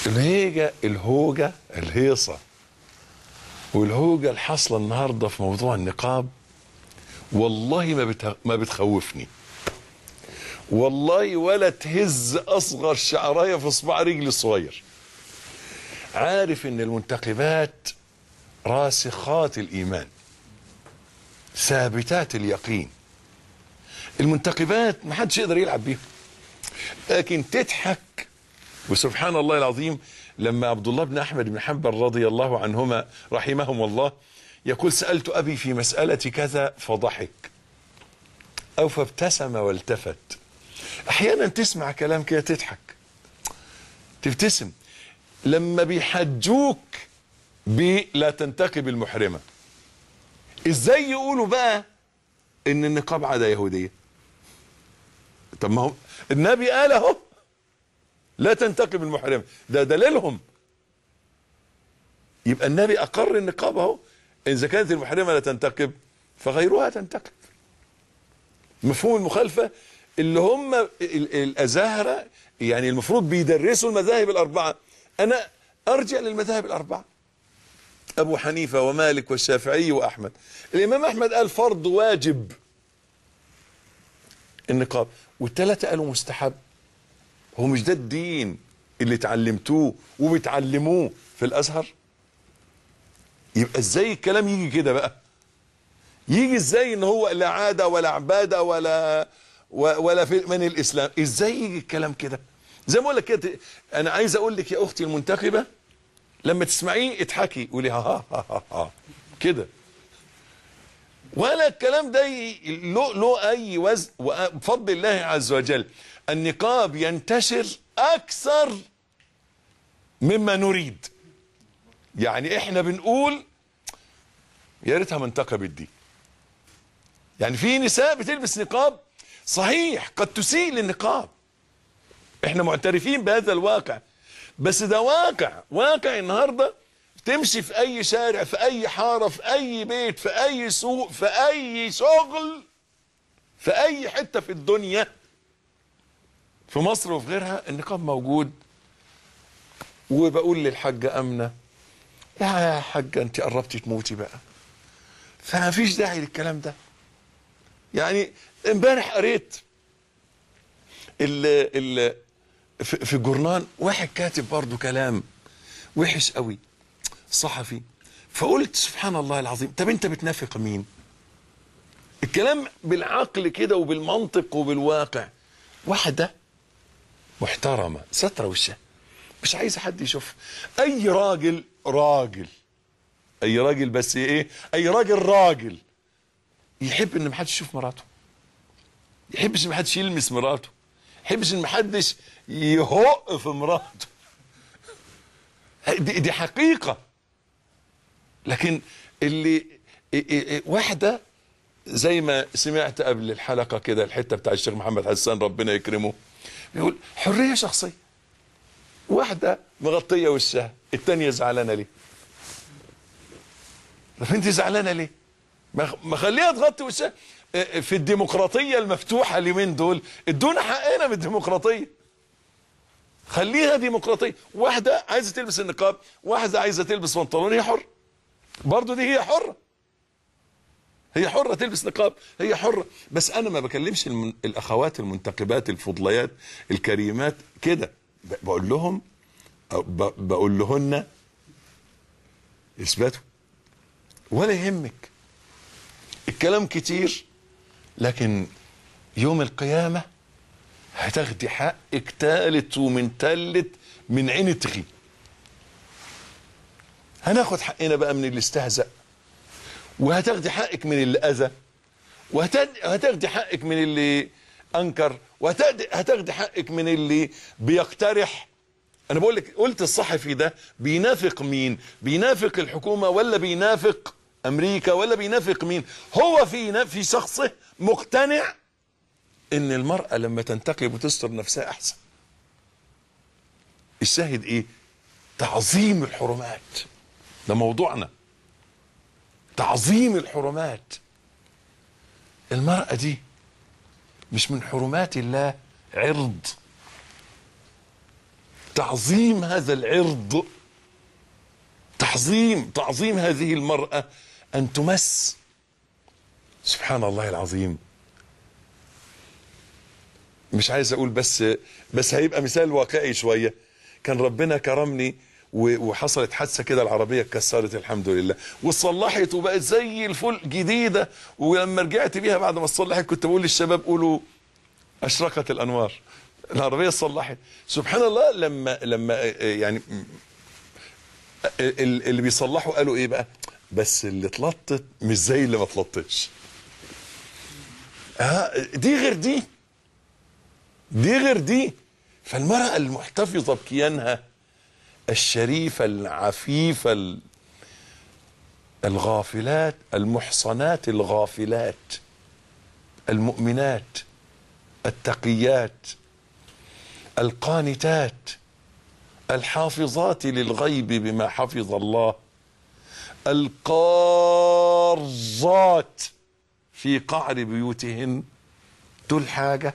الهيجة الهوجة الهيصة والهوجة الحاصلة النهاردة في موضوع النقاب والله ما بتخ... ما بتخوفني والله ولا تهز اصغر شعرايه في صباع رجلي الصغير عارف ان المنتقبات راسخات الايمان ثابتات اليقين المنتقبات ما حدش يقدر يلعب بيهم لكن تضحك وسبحان الله العظيم لما عبد الله بن احمد بن حنبل رضي الله عنهما رحمهم الله يقول سالت ابي في مساله كذا فضحك او فابتسم والتفت احيانا تسمع كلام كده تضحك تبتسم لما بيحجوك بلا تنتقب المحرمه ازاي يقولوا بقى ان النقاب عاده يهوديه طب ما هو النبي قال اهو لا تنتقب المحرمه ده دليلهم يبقى النبي اقر النقاب اهو اذا كانت المحرمه لا تنتقب فغيرها تنتقب مفهوم المخالفه اللي هم ال- الازاهره يعني المفروض بيدرسوا المذاهب الاربعه انا ارجع للمذاهب الاربعه ابو حنيفه ومالك والشافعي واحمد الامام احمد قال فرض واجب النقاب والثلاثه قالوا مستحب هو مش ده الدين اللي اتعلمتوه وبتعلموه في الازهر يبقى ازاي الكلام يجي كده بقى يجي ازاي ان هو لا عاده ولا عباده ولا و- ولا في من الاسلام ازاي يجي الكلام كده زي ما اقول لك كده انا عايز اقول لك يا اختي المنتخبه لما تسمعيه اضحكي قولي ها ها ها ها, ها كده ولا الكلام ده ي- له له اي وزن وبفضل الله عز وجل النقاب ينتشر اكثر مما نريد يعني احنا بنقول يا ريتها منتقبت دي يعني في نساء بتلبس نقاب صحيح قد تسيء للنقاب احنا معترفين بهذا الواقع بس ده واقع واقع النهارده تمشي في اي شارع في اي حاره في اي بيت في اي سوق في اي شغل في اي حته في الدنيا في مصر وفي غيرها النقاب موجود وبقول للحاجه امنه يا حاجه انت قربتي تموتي بقى فما فيش داعي للكلام ده يعني امبارح قريت ال ال في في الجورنال واحد كاتب برضه كلام وحش قوي صحفي فقلت سبحان الله العظيم طب انت بتنافق مين الكلام بالعقل كده وبالمنطق وبالواقع واحده محترمه ستره وشها مش عايزه حد يشوف اي راجل راجل اي راجل بس ايه اي راجل راجل يحب ان محدش يشوف مراته يحبش ان محدش يلمس مراته يحبش ان محدش يهق في مراته دي, دي حقيقة لكن اللي إيه إيه إيه واحدة زي ما سمعت قبل الحلقة كده الحتة بتاع الشيخ محمد حسان ربنا يكرمه بيقول حرية شخصية واحدة مغطية وشها التانية زعلانة ليه طب انت زعلانة ليه ما ما خليها تغطي وشها اه، في الديمقراطية المفتوحة اليومين دول ادونا حقنا بالديمقراطية خليها ديمقراطية واحدة عايزة تلبس النقاب واحدة عايزة تلبس بنطلون هي حر برضو دي هي حرة هي حرة تلبس نقاب هي حرة بس أنا ما بكلمش المن... الأخوات المنتقبات الفضليات الكريمات كده ب... بقول لهم أو ب... بقول لهن اثبتوا ولا يهمك الكلام كتير لكن يوم القيامة هتاخدي حقك تالت ومن تالت من عين تغي هناخد حقنا بقى من اللي استهزأ وهتاخدي حقك من اللي أذى وهتاخدي حقك من اللي أنكر وهتاخدي حقك من اللي بيقترح أنا بقول لك قلت الصحفي ده بينافق مين بينافق الحكومة ولا بينافق أمريكا ولا بينافق مين هو في في شخصه مقتنع ان المرأة لما تنتقب وتستر نفسها احسن الشاهد ايه تعظيم الحرمات ده موضوعنا تعظيم الحرمات المرأة دي مش من حرمات الله عرض تعظيم هذا العرض تعظيم تعظيم هذه المرأة أن تمس سبحان الله العظيم مش عايز أقول بس بس هيبقى مثال واقعي شوية كان ربنا كرمني و- وحصلت حادثة كده العربية اتكسرت الحمد لله واتصلحت وبقت زي الفل جديدة ولما رجعت بيها بعد ما اتصلحت كنت بقول للشباب قولوا أشرقت الأنوار العربية اتصلحت سبحان الله لما لما يعني ال- اللي بيصلحوا قالوا ايه بقى بس اللي اتلطت مش زي اللي ما اتلطتش اه دي غير دي دي غير دي فالمرأة المحتفظة بكيانها الشريفة العفيفة ال- الغافلات المحصنات الغافلات المؤمنات التقيات القانتات الحافظات للغيب بما حفظ الله القارظات في قعر بيوتهن دول حاجة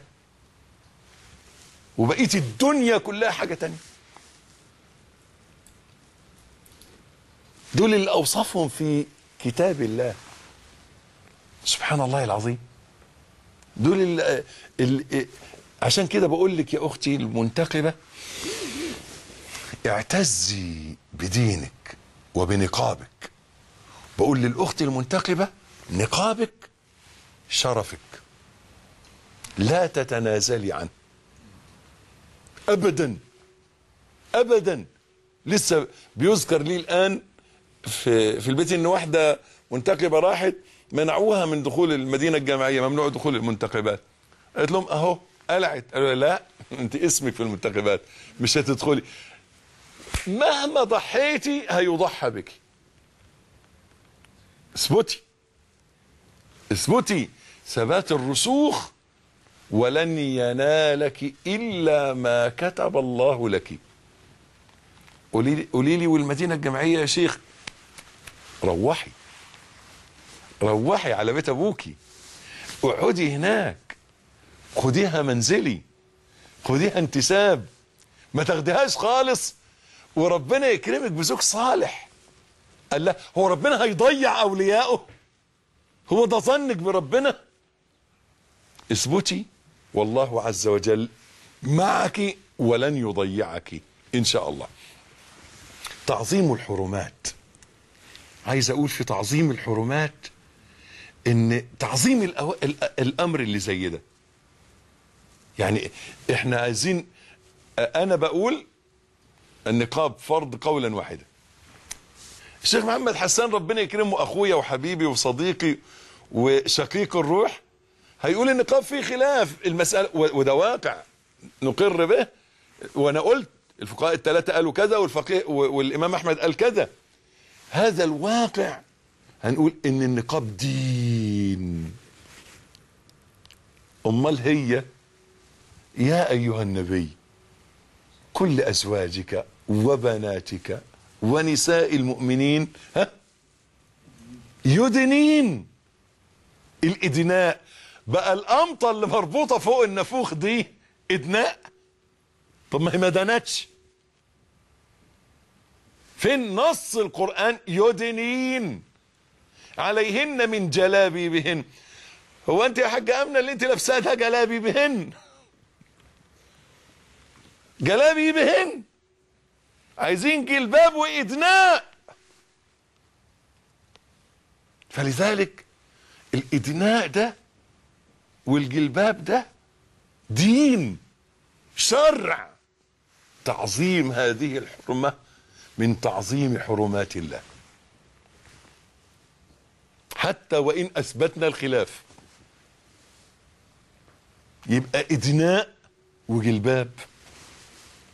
وبقية الدنيا كلها حاجة تانية دول اللي أوصفهم في كتاب الله سبحان الله العظيم دول اللي اللي عشان كده بقول لك يا أختي المنتقبة اعتزي بدينك وبنقابك بقول للأخت المنتقبة نقابك شرفك لا تتنازلي عنه أبدا أبدا لسه بيذكر لي الآن في في البيت إن واحدة منتقبة راحت منعوها من دخول المدينة الجامعية ممنوع دخول المنتقبات قالت لهم أهو قلعت قالوا لها لا أنت اسمك في المنتقبات مش هتدخلي مهما ضحيتي هيضحى بك اثبتي اثبتي ثبات الرسوخ ولن ينالك الا ما كتب الله لك قولي لي قولي لي والمدينه الجامعيه يا شيخ روحي روحي على بيت ابوكي اقعدي هناك خديها منزلي خديها انتساب ما تاخديهاش خالص وربنا يكرمك بزوج صالح قال لا هو ربنا هيضيع اوليائه هو ده ظنك بربنا اثبتي والله عز وجل معك ولن يضيعك ان شاء الله تعظيم الحرمات عايز اقول في تعظيم الحرمات ان تعظيم الأو... ال- الامر اللي زي ده يعني احنا عايزين انا بقول النقاب فرض قولا واحدا الشيخ محمد حسان ربنا يكرمه اخويا وحبيبي وصديقي وشقيق الروح هيقول النقاب فيه خلاف المسألة و- وده واقع نقر به وانا قلت الفقهاء الثلاثة قالوا كذا والفقيه و- والامام احمد قال كذا هذا الواقع هنقول ان النقاب دين امال هي يا ايها النبي كل ازواجك وبناتك ونساء المؤمنين ها يدنين الادناء بقى القمطه اللي مربوطه فوق النافوخ دي ادناء طب ما هي ما دنتش فين نص القران يدنين عليهن من جلابيبهن هو انت يا حاجه امنه اللي انت لابساها ده جلابيبهن جلابيبهن عايزين جلباب وإدناء فلذلك الإدناء ده والجلباب ده دين شرع تعظيم هذه الحرمة من تعظيم حرمات الله حتى وإن أثبتنا الخلاف يبقى إدناء وجلباب